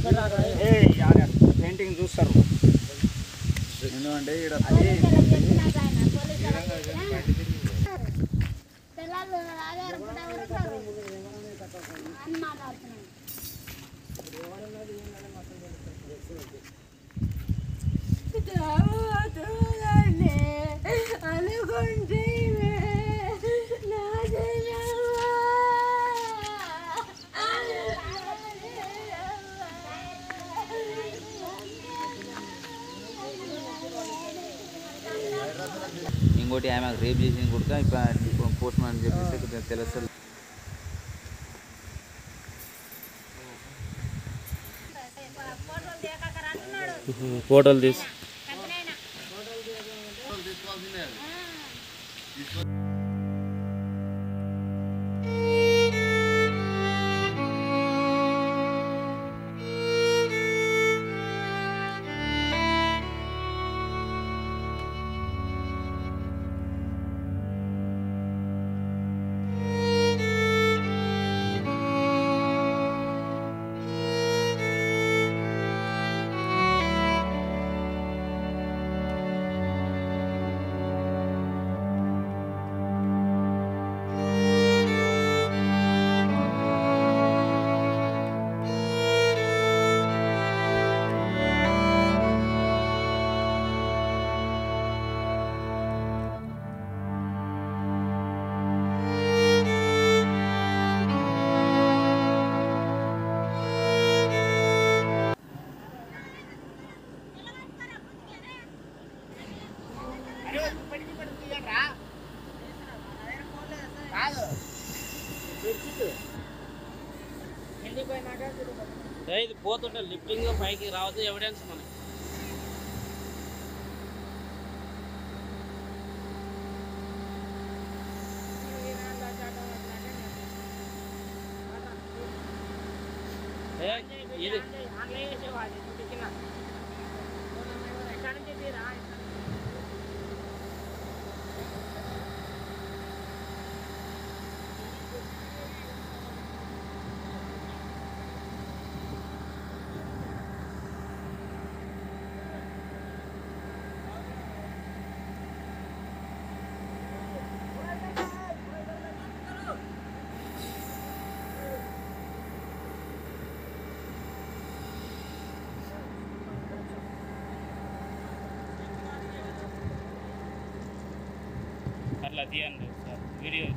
ఏ యార్ పెయింటింగ్ చూస్తారు ఎందుకంటే ఇక్కడ పిల్లలు ఆధారపడే వరకు అని మాట్లాడుతున్నాను అనుకుంటే నా ఇంకోటి ఆమె రేప్ చేసింది కూడా ఇప్పుడు పోస్ట్ మార్టం చెప్పేసి తెలుస్తుంది ఫోటోలు తీసి ఏ, ఇది పోతుంటే లిఫ్టింగ్ పైకి రావద్దు ఎవిడెన్స్ మనకి ఏ, ఇది అట్లా తీయండి సార్ వీడియో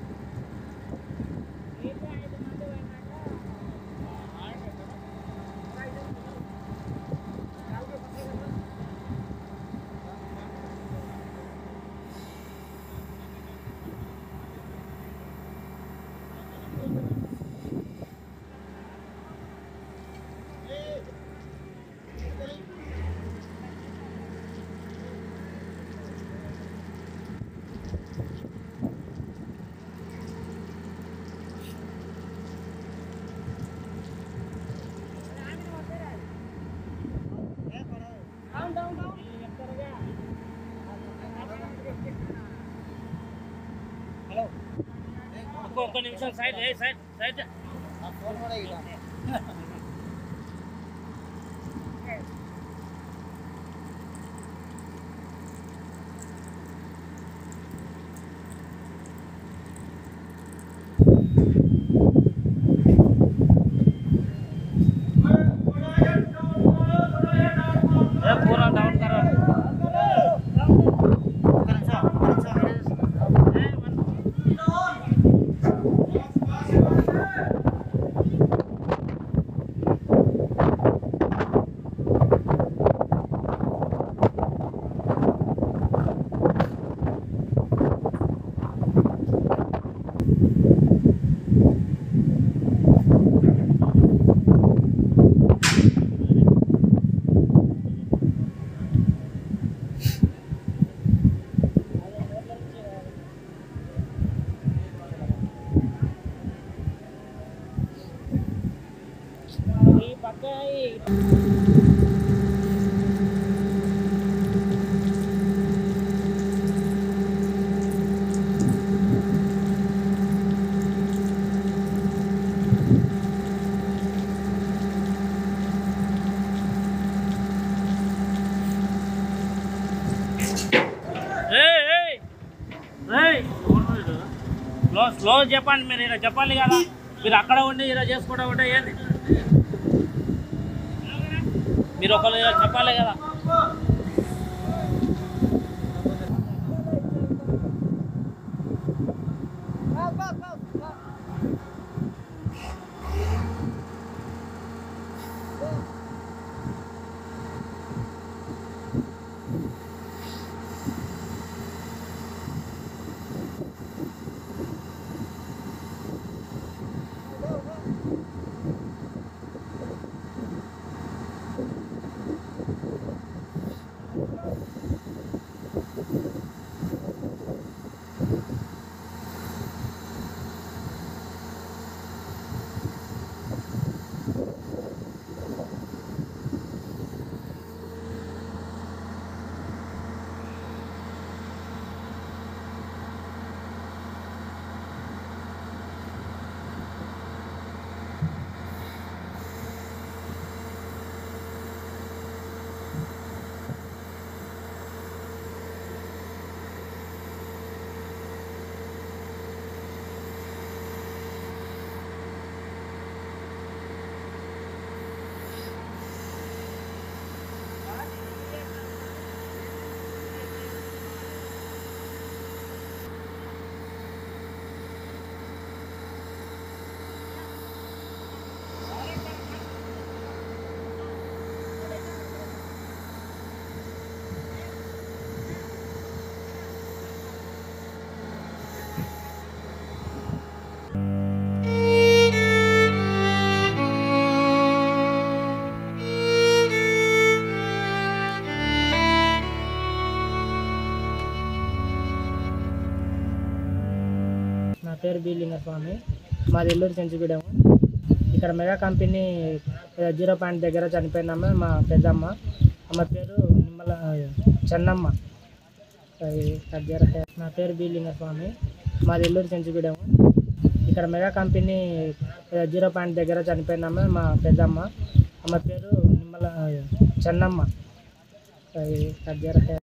ఒక్క ఒక్క నిమిషం సైడ్ ఏ సైడ్ సైడ్ ए, पूरा डाउन करो ए, वन- ఈ పక్క ఈ- క్లోజ్ చెప్పండి మీరు ఇలా చెప్పాలి కదా మీరు అక్కడ ఉండి ఇలా చేసుకుంటూ ఉంటే ఏంది మీరు ఒకరు ఇలా చెప్పాలి కదా నా పేరు బి లింగస్వామి మాది ఎల్లూరు చెంచుగూడెము ఇక్కడ మెగా కంపెనీ ఆ, జీరో పాయింట్ దగ్గర చనిపోయిందమ్మ మా పెద్దమ్మ ఆమె పేరు నిమ్మల ఆ, చెన్నమ్మ అది దగ్గర నా పేరు బి లింగస్వామి మాది ఎల్లూరు చెంచుగూడెము ఇక్కడ మెగా కంపెనీ ఆ, జీరో పాయింట్ దగ్గర చనిపోయిందమ్మ మా పెద్దమ్మ ఆమె పేరు నిమ్మల ఆ, చెన్నమ్మ అది దగ్గర